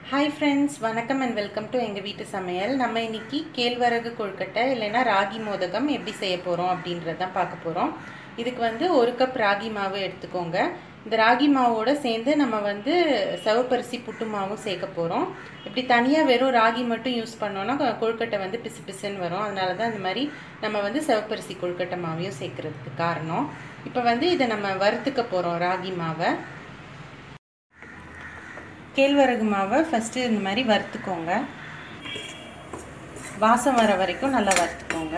hi friends வணக்கம் and welcome to எங்கள் வீட்டு சமையல் நம்ம இன்னைக்கு கேழ்வரகு கொழுக்கட்டை இல்லைன்னா ராகி மோதகம் எப்படி செய்ய போகிறோம் அப்படின்றத தான் பார்க்க போகிறோம் இதுக்கு வந்து ஒரு கப் ராகி மாவு எடுத்துக்கோங்க இந்த ராகி மாவோட சேர்ந்து நம்ம வந்து சிவப்பரிசி புட்டு மாவும் சேர்க்க போகிறோம் இப்படி தனியாக வெறும் ராகி மட்டும் யூஸ் பண்ணோன்னா கொ- கொழுக்கட்டை வந்து பிசு பிசுன்னு வரும் அதனால தான் இந்த மாதிரி நம்ம வந்து சிவப்பரிசி கொழுக்கட்டை மாவையும் சேர்க்கறதுக்கு காரணம் இப்போ வந்து இதை நம்ம வறுத்துக்க போகிறோம் ராகி மாவை கேழ்வரகு மாவை ஃபஸ்ட்டு இந்த மாதிரி வறுத்துக்கோங்க வாசம் வர வரைக்கும் நல்லா வறுத்துக்கோங்க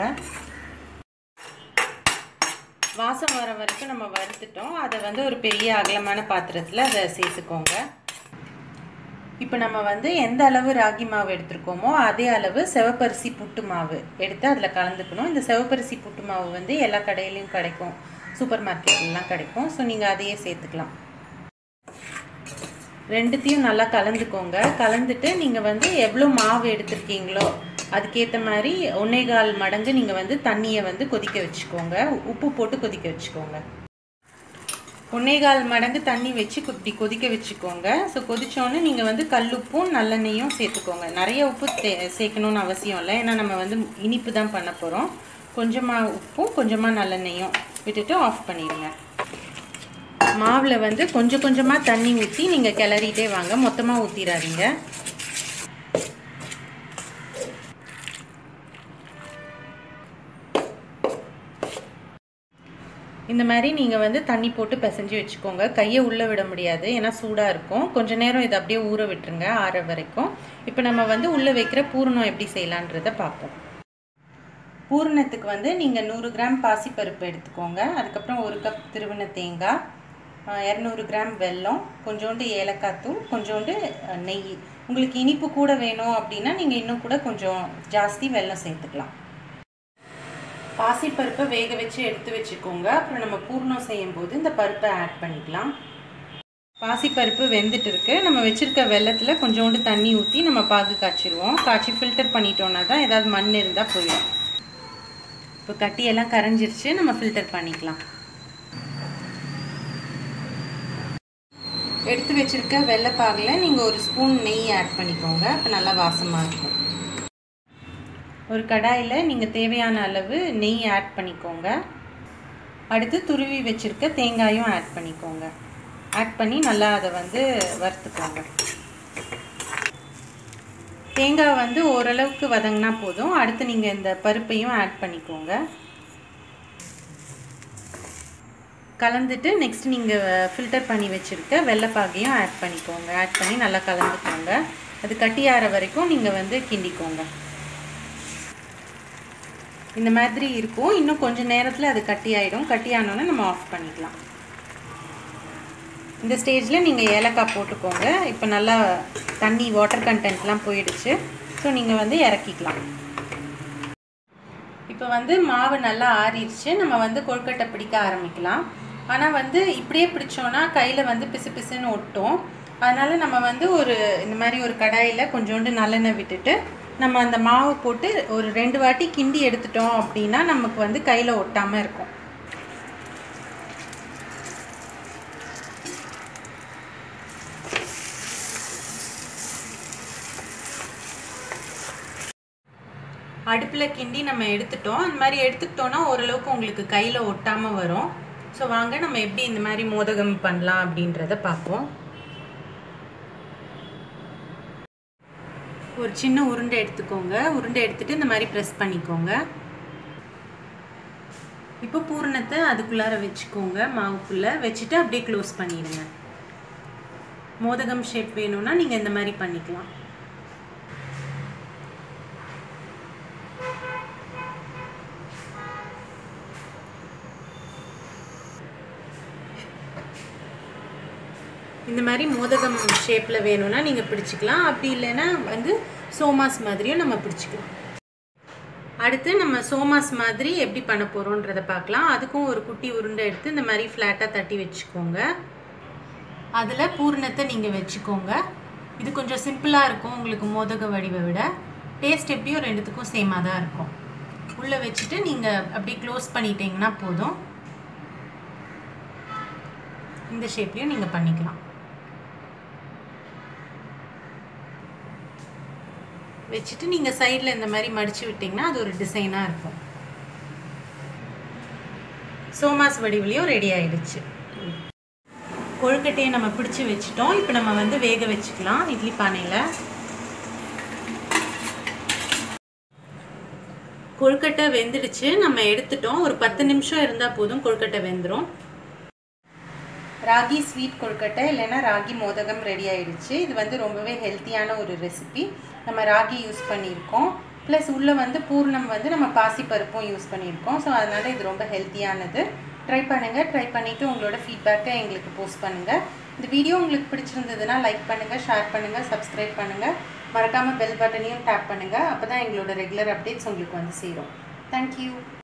வாசம் வர வரைக்கும் நம்ம வறுத்துட்டோம் அதை வந்து ஒரு பெரிய அகலமான பாத்திரத்தில் அதை சேர்த்துக்கோங்க இப்போ நம்ம வந்து எந்த அளவு ராகி மாவு எடுத்திருக்கோமோ அதே அளவு சிவப்பரிசி புட்டு மாவு எடுத்து அதில் கலந்துக்கணும் இந்த சிவப்பரிசி புட்டு மாவு வந்து எல்லா கடையிலையும் கிடைக்கும் சூப்பர் மார்க்கெட்லாம் கிடைக்கும் ஸோ நீங்கள் அதையே சேர்த்துக்கலாம் ரெண்டுத்தையும் நல்லா கலந்துக்கோங்க கலந்துட்டு நீங்கள் வந்து எவ்வளோ மாவு எடுத்திருக்கீங்களோ அதுக்கேற்ற மாதிரி ஒன்னேகால் மடங்கு நீங்கள் வந்து தண்ணியை வந்து கொதிக்க வச்சுக்கோங்க உப்பு போட்டு கொதிக்க வச்சுக்கோங்க ஒன்னேகால் மடங்கு தண்ணி வச்சு இப்படி கொதிக்க வச்சுக்கோங்க ஸோ கொதிச்சோன்னே நீங்கள் வந்து கல்லுப்பும் நல்லெண்ணெயும் சேர்த்துக்கோங்க நிறைய உப்பு தே சேர்க்கணும்னு அவசியம் இல்லை ஏன்னா நம்ம வந்து இனிப்பு தான் பண்ண போகிறோம் கொஞ்சமாக உப்பும் கொஞ்சமாக நல்லெண்ணெயும் விட்டுட்டு ஆஃப் பண்ணிடுங்க மாவில் வந்து கொஞ்சம் கொஞ்சமாக தண்ணி ஊற்றி நீங்கள் கிளறிட்டே வாங்க மொத்தமாக ஊற்றிடாதீங்க இந்த மாதிரி நீங்கள் வந்து தண்ணி போட்டு பிசைஞ்சு வச்சுக்கோங்க கையை உள்ளே விட முடியாது ஏன்னா சூடாக இருக்கும் கொஞ்ச நேரம் இதை அப்படியே ஊற விட்டுருங்க ஆற வரைக்கும் இப்போ நம்ம வந்து உள்ளே வைக்கிற பூரணம் எப்படி செய்யலான்றதை பார்ப்போம் பூரணத்துக்கு வந்து நீங்கள் நூறு கிராம் பாசிப்பருப்பு எடுத்துக்கோங்க அதுக்கப்புறம் ஒரு கப் திருவண்ண தேங்காய் இரநூறு கிராம் வெல்லம் கொஞ்சோண்டு ஏலக்காய் தூள் கொஞ்சோண்டு அஹ், நெய் உங்களுக்கு இனிப்பு கூட வேணும் அப்படின்னா நீங்கள் இன்னும் கூட கொஞ்சம் ஜாஸ்தி வெல்லம் சேர்த்துக்கலாம் பாசிப்பருப்பை வேக வச்சு எடுத்து வச்சுக்கோங்க அப்புறம் நம்ம பூர்ணம் செய்யும் போது இந்த பருப்பை ஆட் பண்ணிக்கலாம் பாசிப்பருப்பு வெந்துட்டு இருக்கு நம்ம வச்சிருக்க வெள்ளத்தில் கொஞ்சோண்டு தண்ணி ஊற்றி நம்ம பாகு காய்ச்சிருவோம் காய்ச்சி ஃபில்டர் பண்ணிட்டோம்னா தான் ஏதாவது மண் இருந்தால் போயிடும் இப்போ கட்டியெல்லாம் கரைஞ்சிருச்சு நம்ம ஃபில்டர் பண்ணிக்கலாம் எடுத்து வச்சிருக்க வெள்ளைப்பாகில் நீங்கள் ஒரு ஸ்பூன் நெய் ஆட் பண்ணிக்கோங்க அப்போ நல்லா வாசமாக இருக்கும் ஒரு கடாயில் நீங்கள் தேவையான அளவு நெய் ஆட் பண்ணிக்கோங்க அடுத்து துருவி வச்சிருக்க தேங்காயும் ஆட் பண்ணிக்கோங்க ஆட் பண்ணி நல்லா அதை வந்து வறுத்துக்கோங்க தேங்காய் வந்து ஓரளவுக்கு வதங்கினா போதும் அடுத்து நீங்கள் இந்த பருப்பையும் ஆட் பண்ணிக்கோங்க கலந்துட்டு நெக்ஸ்ட் நீங்கள் ஃபில்டர் பண்ணி வச்சுருக்க வெள்ளைப்பாகையும் ஆட் பண்ணிக்கோங்க ஆட் பண்ணி நல்லா கலந்துக்கோங்க அது கட்டியாற வரைக்கும் நீங்கள் வந்து கிண்டிக்கோங்க இந்த மாதிரி இருக்கும் இன்னும் கொஞ்சம் நேரத்தில் அது கட்டி ஆகிடும் கட்டி ஆனோன்னே நம்ம ஆஃப் பண்ணிக்கலாம் இந்த ஸ்டேஜில் நீங்கள் ஏலக்காய் போட்டுக்கோங்க இப்போ நல்லா தண்ணி வாட்டர் கண்டென்ட்லாம் போயிடுச்சு ஸோ நீங்கள் வந்து இறக்கிக்கலாம் இப்போ வந்து மாவு நல்லா ஆறிடுச்சு நம்ம வந்து கொழுக்கட்டை பிடிக்க ஆரம்பிக்கலாம் ஆனால் வந்து இப்படியே பிடிச்சோன்னா கையில் வந்து பிசு பிசுன்னு ஒட்டும் அதனால் நம்ம வந்து ஒரு இந்த மாதிரி ஒரு கடாயில் கொஞ்சோண்டு நல்லெண்ணெய் விட்டுட்டு நம்ம அந்த மாவு போட்டு ஒரு ரெண்டு வாட்டி கிண்டி எடுத்துட்டோம் அப்படின்னா நமக்கு வந்து கையில் ஒட்டாமல் இருக்கும் அடுப்பில் கிண்டி நம்ம எடுத்துட்டோம் அந்த மாதிரி எடுத்துக்கிட்டோன்னா ஓரளவுக்கு உங்களுக்கு கையில் ஒட்டாமல் வரும் ஸோ வாங்க நம்ம எப்படி இந்த மாதிரி மோதகம் பண்ணலாம் அப்படின்றத பார்ப்போம் ஒரு சின்ன உருண்டை எடுத்துக்கோங்க உருண்டை எடுத்துட்டு இந்த மாதிரி ப்ரெஸ் பண்ணிக்கோங்க இப்போ பூரணத்தை அதுக்குள்ளார வச்சுக்கோங்க மாவுக்குள்ளே வச்சுட்டு அப்படியே க்ளோஸ் பண்ணிடுங்க மோதகம் ஷேப் வேணும்னா நீங்கள் இந்த மாதிரி பண்ணிக்கலாம் இந்த மாதிரி மோதகம் ஷேப்பில் வேணும்னா நீங்கள் பிடிச்சிக்கலாம் அப்படி இல்லைன்னா வந்து சோமாஸ் மாதிரியும் நம்ம பிடிச்சிக்கலாம் அடுத்து நம்ம சோமாஸ் மாதிரி எப்படி பண்ண போகிறோன்றதை பார்க்கலாம் அதுக்கும் ஒரு குட்டி உருண்டை எடுத்து இந்த மாதிரி ஃப்ளாட்டாக தட்டி வச்சுக்கோங்க அதில் பூரணத்தை நீங்கள் வச்சுக்கோங்க இது கொஞ்சம் சிம்பிளாக இருக்கும் உங்களுக்கு மோதக வடிவை விட டேஸ்ட் எப்படியும் ரெண்டுத்துக்கும் சேமாக தான் இருக்கும் உள்ளே வச்சுட்டு நீங்கள் அப்படி க்ளோஸ் பண்ணிட்டீங்கன்னா போதும் இந்த ஷேப்லேயும் நீங்கள் பண்ணிக்கலாம் வச்சுட்டு நீங்கள் சைடில் இந்த மாதிரி மடித்து விட்டிங்கன்னா அது ஒரு டிசைனாக இருக்கும் சோமாஸ் வடிவுலையும் ரெடி ஆயிடுச்சு கொழுக்கட்டையை நம்ம பிடிச்சி வச்சுட்டோம் இப்போ நம்ம வந்து வேக வச்சுக்கலாம் இட்லி பானையில் கொழுக்கட்டை வெந்துடுச்சு நம்ம எடுத்துட்டோம் ஒரு பத்து நிமிஷம் இருந்தால் போதும் கொழுக்கட்டை வெந்துடும் ராகி ஸ்வீட் கொழுக்கட்டை இல்லைன்னா ராகி மோதகம் ரெடி ஆயிடுச்சு இது வந்து ரொம்பவே ஹெல்த்தியான ஒரு ரெசிபி நம்ம ராகி யூஸ் பண்ணியிருக்கோம் ப்ளஸ் உள்ளே வந்து பூர்ணம் வந்து நம்ம பாசிப்பருப்பும் யூஸ் பண்ணியிருக்கோம் ஸோ அதனால் இது ரொம்ப ஹெல்த்தியானது ட்ரை பண்ணுங்கள் ட்ரை பண்ணிவிட்டு உங்களோட ஃபீட்பேக்கை எங்களுக்கு போஸ்ட் பண்ணுங்கள் இந்த வீடியோ உங்களுக்கு பிடிச்சிருந்ததுன்னா லைக் பண்ணுங்கள் ஷேர் பண்ணுங்கள் சப்ஸ்கிரைப் பண்ணுங்கள் மறக்காமல் பெல் பட்டனையும் டேப் பண்ணுங்கள் அப்போ தான் எங்களோட ரெகுலர் அப்டேட்ஸ் உங்களுக்கு வந்து சேரும் தேங்க்யூ